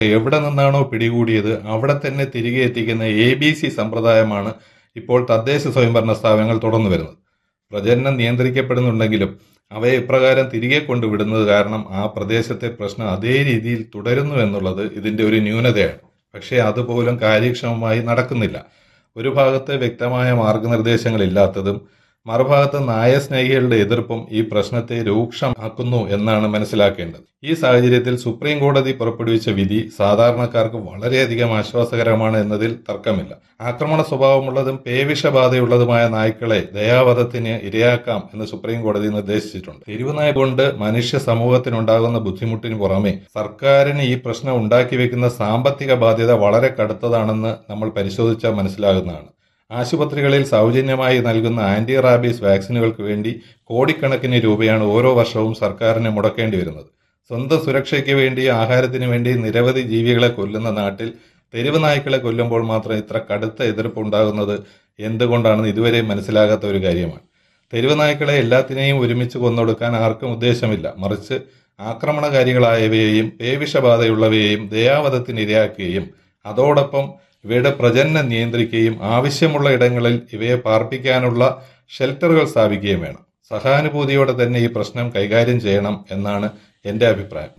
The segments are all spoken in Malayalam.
എവിടെ നിന്നാണോ പിടികൂടിയത് അവിടെ തന്നെ തിരികെ എത്തിക്കുന്ന എ ബി സി സമ്പ്രദായമാണ് ഇപ്പോൾ തദ്ദേശ സ്വയംഭരണ സ്ഥാപനങ്ങൾ തുടർന്നു വരുന്നത് പ്രജനനം നിയന്ത്രിക്കപ്പെടുന്നുണ്ടെങ്കിലും അവയെ ഇപ്രകാരം തിരികെ കൊണ്ടുവിടുന്നത് കാരണം ആ പ്രദേശത്തെ പ്രശ്നം അതേ രീതിയിൽ തുടരുന്നു എന്നുള്ളത് ഇതിന്റെ ഒരു ന്യൂനതയാണ് പക്ഷേ അതുപോലും കാര്യക്ഷമമായി നടക്കുന്നില്ല ഒരു ഭാഗത്ത് വ്യക്തമായ മാർഗനിർദ്ദേശങ്ങൾ ഇല്ലാത്തതും മറുഭാഗത്ത് നായസ്നേഹികളുടെ എതിർപ്പും ഈ പ്രശ്നത്തെ രൂക്ഷമാക്കുന്നു എന്നാണ് മനസ്സിലാക്കേണ്ടത് ഈ സാഹചര്യത്തിൽ സുപ്രീം കോടതി പുറപ്പെടുവിച്ച വിധി സാധാരണക്കാർക്ക് വളരെയധികം ആശ്വാസകരമാണ് എന്നതിൽ തർക്കമില്ല ആക്രമണ സ്വഭാവമുള്ളതും പേവിഷബാധയുള്ളതുമായ നായ്ക്കളെ ദയാവധത്തിന് ഇരയാക്കാം എന്ന് സുപ്രീം കോടതി നിർദ്ദേശിച്ചിട്ടുണ്ട് തെരുവുനായ കൊണ്ട് മനുഷ്യ സമൂഹത്തിനുണ്ടാകുന്ന ബുദ്ധിമുട്ടിന് പുറമെ സർക്കാരിന് ഈ പ്രശ്നം ഉണ്ടാക്കി വെക്കുന്ന സാമ്പത്തിക ബാധ്യത വളരെ കടുത്തതാണെന്ന് നമ്മൾ പരിശോധിച്ചാൽ മനസ്സിലാകുന്നതാണ് ആശുപത്രികളിൽ സൗജന്യമായി നൽകുന്ന ആന്റി റാബീസ് വാക്സിനുകൾക്ക് വേണ്ടി കോടിക്കണക്കിന് രൂപയാണ് ഓരോ വർഷവും സർക്കാരിന് മുടക്കേണ്ടി വരുന്നത് സ്വന്തം സുരക്ഷയ്ക്ക് വേണ്ടി ആഹാരത്തിന് വേണ്ടി നിരവധി ജീവികളെ കൊല്ലുന്ന നാട്ടിൽ തെരുവ് നായ്ക്കളെ കൊല്ലുമ്പോൾ മാത്രം ഇത്ര കടുത്ത എതിർപ്പ് ഉണ്ടാകുന്നത് എന്തുകൊണ്ടാണെന്ന് ഇതുവരെ മനസ്സിലാകാത്ത ഒരു കാര്യമാണ് തെരുവ് നായ്ക്കളെ എല്ലാത്തിനെയും ഒരുമിച്ച് കൊന്നൊടുക്കാൻ ആർക്കും ഉദ്ദേശമില്ല മറിച്ച് ആക്രമണകാരികളായവയെയും പേവിഷബാധയുള്ളവയെയും ദയാവധത്തിന് ഇരയാക്കുകയും അതോടൊപ്പം ഇവയുടെ പ്രജനനം നിയന്ത്രിക്കുകയും ആവശ്യമുള്ള ഇടങ്ങളിൽ ഇവയെ പാർപ്പിക്കാനുള്ള ഷെൽട്ടറുകൾ സ്ഥാപിക്കുകയും വേണം സഹാനുഭൂതിയോടെ തന്നെ ഈ പ്രശ്നം കൈകാര്യം ചെയ്യണം എന്നാണ് എന്റെ അഭിപ്രായം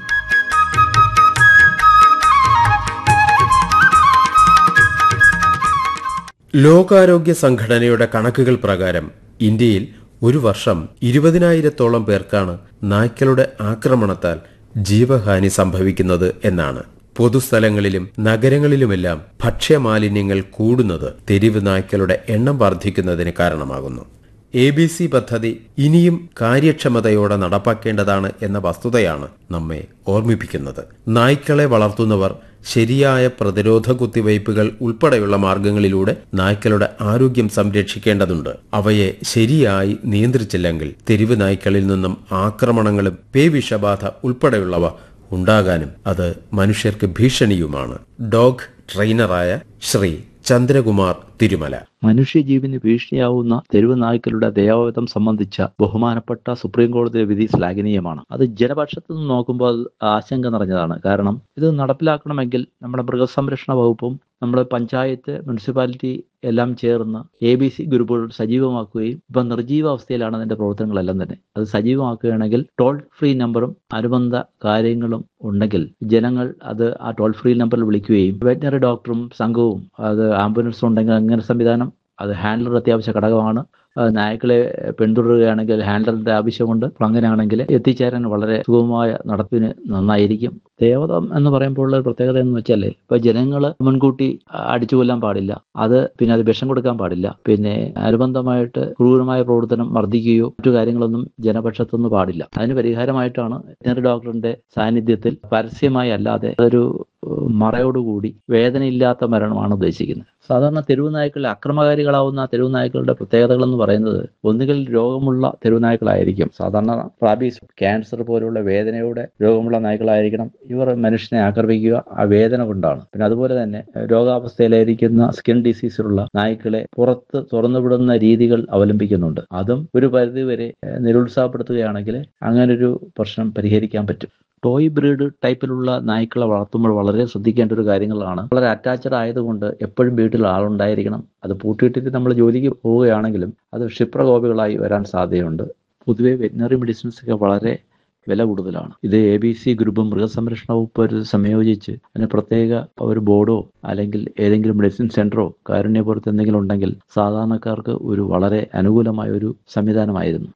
ലോകാരോഗ്യ സംഘടനയുടെ കണക്കുകൾ പ്രകാരം ഇന്ത്യയിൽ ഒരു വർഷം ഇരുപതിനായിരത്തോളം പേർക്കാണ് നായ്ക്കളുടെ ആക്രമണത്താൽ ജീവഹാനി സംഭവിക്കുന്നത് എന്നാണ് പൊതുസ്ഥലങ്ങളിലും നഗരങ്ങളിലുമെല്ലാം ഭക്ഷ്യമാലിന്യങ്ങൾ കൂടുന്നത് തെരുവ് നായ്ക്കളുടെ എണ്ണം വർദ്ധിക്കുന്നതിന് കാരണമാകുന്നു എ ബി സി പദ്ധതി ഇനിയും കാര്യക്ഷമതയോടെ നടപ്പാക്കേണ്ടതാണ് എന്ന വസ്തുതയാണ് നമ്മെ ഓർമ്മിപ്പിക്കുന്നത് നായ്ക്കളെ വളർത്തുന്നവർ ശരിയായ പ്രതിരോധ കുത്തിവയ്പ്പുകൾ ഉൾപ്പെടെയുള്ള മാർഗങ്ങളിലൂടെ നായ്ക്കളുടെ ആരോഗ്യം സംരക്ഷിക്കേണ്ടതുണ്ട് അവയെ ശരിയായി നിയന്ത്രിച്ചില്ലെങ്കിൽ തെരുവ് നായ്ക്കളിൽ നിന്നും ആക്രമണങ്ങളും പേവിഷബാധ ഉൾപ്പെടെയുള്ളവ ഉണ്ടാകാനും അത് മനുഷ്യർക്ക് ഭീഷണിയുമാണ് ഡോഗ് ട്രെയിനറായ ശ്രീ ചന്ദ്രകുമാർ തിരുമല മനുഷ്യജീവന് ഭീഷണിയാവുന്ന തെരുവ് നായ്ക്കളുടെ ദയാവധം സംബന്ധിച്ച ബഹുമാനപ്പെട്ട സുപ്രീം കോടതി വിധി ശ്ലാഘനീയമാണ് അത് ജനപക്ഷത്തു നിന്ന് നോക്കുമ്പോൾ അത് ആശങ്ക നിറഞ്ഞതാണ് കാരണം ഇത് നടപ്പിലാക്കണമെങ്കിൽ നമ്മുടെ മൃഗസംരക്ഷണ വകുപ്പും നമ്മുടെ പഞ്ചായത്ത് മുനിസിപ്പാലിറ്റി എല്ലാം ചേർന്ന് എ ബി സി ഗ്രൂപ്പുകൾ സജീവമാക്കുകയും ഇപ്പം നിർജീവ അവസ്ഥയിലാണ് അതിന്റെ പ്രവർത്തനങ്ങളെല്ലാം തന്നെ അത് സജീവമാക്കുകയാണെങ്കിൽ ടോൾ ഫ്രീ നമ്പറും അനുബന്ധ കാര്യങ്ങളും ഉണ്ടെങ്കിൽ ജനങ്ങൾ അത് ആ ടോൾ ഫ്രീ നമ്പറിൽ വിളിക്കുകയും വെറ്റിനറി ഡോക്ടറും സംഘവും അത് ആംബുലൻസ് ഉണ്ടെങ്കിൽ അങ്ങനെ സംവിധാനം അത് ഹാൻഡലർ അത്യാവശ്യ ഘടകമാണ് നായ്ക്കളെ പിന്തുടരുകയാണെങ്കിൽ ഹാൻഡലറിന്റെ ആവശ്യമുണ്ട് അപ്പോൾ അങ്ങനെയാണെങ്കിൽ എത്തിച്ചേരാൻ വളരെ സുഗമമായ നടപ്പിന് നന്നായിരിക്കും ദേവതം എന്ന് പറയുമ്പോൾ ഉള്ള ഒരു പ്രത്യേകത എന്ന് വെച്ചാൽ ഇപ്പൊ ജനങ്ങൾ മുൻകൂട്ടി അടിച്ചു കൊല്ലാൻ പാടില്ല അത് പിന്നെ അത് വിഷം കൊടുക്കാൻ പാടില്ല പിന്നെ അനുബന്ധമായിട്ട് ക്രൂരമായ പ്രവർത്തനം മർദ്ദിക്കുകയോ മറ്റു കാര്യങ്ങളൊന്നും ജനപക്ഷത്തുനിന്ന് പാടില്ല അതിന് പരിഹാരമായിട്ടാണ് വെറ്റിനറി ഡോക്ടറിന്റെ സാന്നിധ്യത്തിൽ പരസ്യമായി അല്ലാതെ അതൊരു മറയോടുകൂടി വേദനയില്ലാത്ത മരണമാണ് ഉദ്ദേശിക്കുന്നത് സാധാരണ തെരുവ് നായ്ക്കൾ അക്രമകാരികളാവുന്ന തെരുവ് നായ്ക്കളുടെ പ്രത്യേകതകൾ എന്ന് പറയുന്നത് ഒന്നുകിൽ രോഗമുള്ള തെരുവ് നായ്ക്കളായിരിക്കും സാധാരണ റാബീസ് ക്യാൻസർ പോലുള്ള വേദനയുടെ രോഗമുള്ള നായ്ക്കളായിരിക്കണം ഇവർ മനുഷ്യനെ ആക്രമിക്കുക ആ വേദന കൊണ്ടാണ് പിന്നെ അതുപോലെ തന്നെ രോഗാവസ്ഥയിലായിരിക്കുന്ന സ്കിൻ ഡിസീസിലുള്ള നായ്ക്കളെ പുറത്ത് തുറന്നുവിടുന്ന രീതികൾ അവലംബിക്കുന്നുണ്ട് അതും ഒരു പരിധിവരെ നിരുത്സാഹപ്പെടുത്തുകയാണെങ്കിൽ അങ്ങനൊരു പ്രശ്നം പരിഹരിക്കാൻ പറ്റും ടോയ് ബ്രീഡ് ടൈപ്പിലുള്ള നായ്ക്കളെ വളർത്തുമ്പോൾ വളരെ ശ്രദ്ധിക്കേണ്ട ഒരു കാര്യങ്ങളാണ് വളരെ അറ്റാച്ച്ഡ് ആയതുകൊണ്ട് എപ്പോഴും വീട്ടിൽ ആളുണ്ടായിരിക്കണം അത് പൂട്ടിയിട്ടിട്ട് നമ്മൾ ജോലിക്ക് പോവുകയാണെങ്കിലും അത് ക്ഷിപ്രകോപികളായി വരാൻ സാധ്യതയുണ്ട് പൊതുവെ വെറ്റിനറി മെഡിസിൻസ് ഒക്കെ വളരെ വില കൂടുതലാണ് ഇത് എ ബി സി ഗ്രൂപ്പും മൃഗസംരക്ഷണ വകുപ്പ് ഒരു സംയോജിച്ച് അതിന് പ്രത്യേക ഒരു ബോർഡോ അല്ലെങ്കിൽ ഏതെങ്കിലും മെഡിസിൻ സെന്ററോ കാരുണ്യ പോലത്തെ എന്തെങ്കിലും ഉണ്ടെങ്കിൽ സാധാരണക്കാർക്ക് ഒരു വളരെ അനുകൂലമായ ഒരു സംവിധാനമായിരുന്നു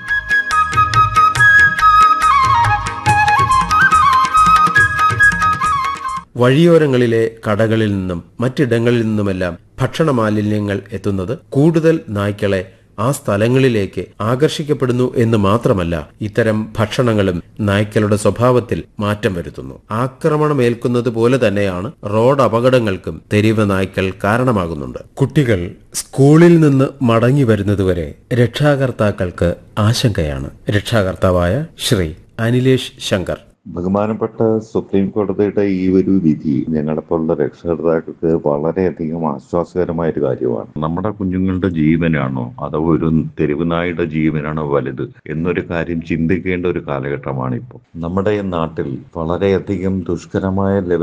വഴിയോരങ്ങളിലെ കടകളിൽ നിന്നും മറ്റിടങ്ങളിൽ നിന്നുമെല്ലാം ഭക്ഷണ മാലിന്യങ്ങൾ എത്തുന്നത് കൂടുതൽ നായ്ക്കളെ ആ സ്ഥലങ്ങളിലേക്ക് ആകർഷിക്കപ്പെടുന്നു എന്ന് മാത്രമല്ല ഇത്തരം ഭക്ഷണങ്ങളും നായ്ക്കളുടെ സ്വഭാവത്തിൽ മാറ്റം വരുത്തുന്നു ആക്രമണമേൽക്കുന്നത് പോലെ തന്നെയാണ് റോഡ് അപകടങ്ങൾക്കും തെരുവ് നായ്ക്കൾ കാരണമാകുന്നുണ്ട് കുട്ടികൾ സ്കൂളിൽ നിന്ന് മടങ്ങി വരുന്നതുവരെ രക്ഷാകർത്താക്കൾക്ക് ആശങ്കയാണ് രക്ഷാകർത്താവായ ശ്രീ അനിലേഷ് ശങ്കർ ബഹുമാനപ്പെട്ട സുപ്രീം കോടതിയുടെ ഈ ഒരു വിധി ഞങ്ങളെപ്പോലുള്ള രക്ഷകർത്താക്കൾക്ക് വളരെയധികം ആശ്വാസകരമായ ഒരു കാര്യമാണ് നമ്മുടെ കുഞ്ഞുങ്ങളുടെ ജീവനാണോ അതോ ഒരു തെരുവ് നായുടെ ജീവനാണോ വലുത് എന്നൊരു കാര്യം ചിന്തിക്കേണ്ട ഒരു കാലഘട്ടമാണ് ഇപ്പോൾ നമ്മുടെ നാട്ടിൽ വളരെയധികം ദുഷ്കരമായ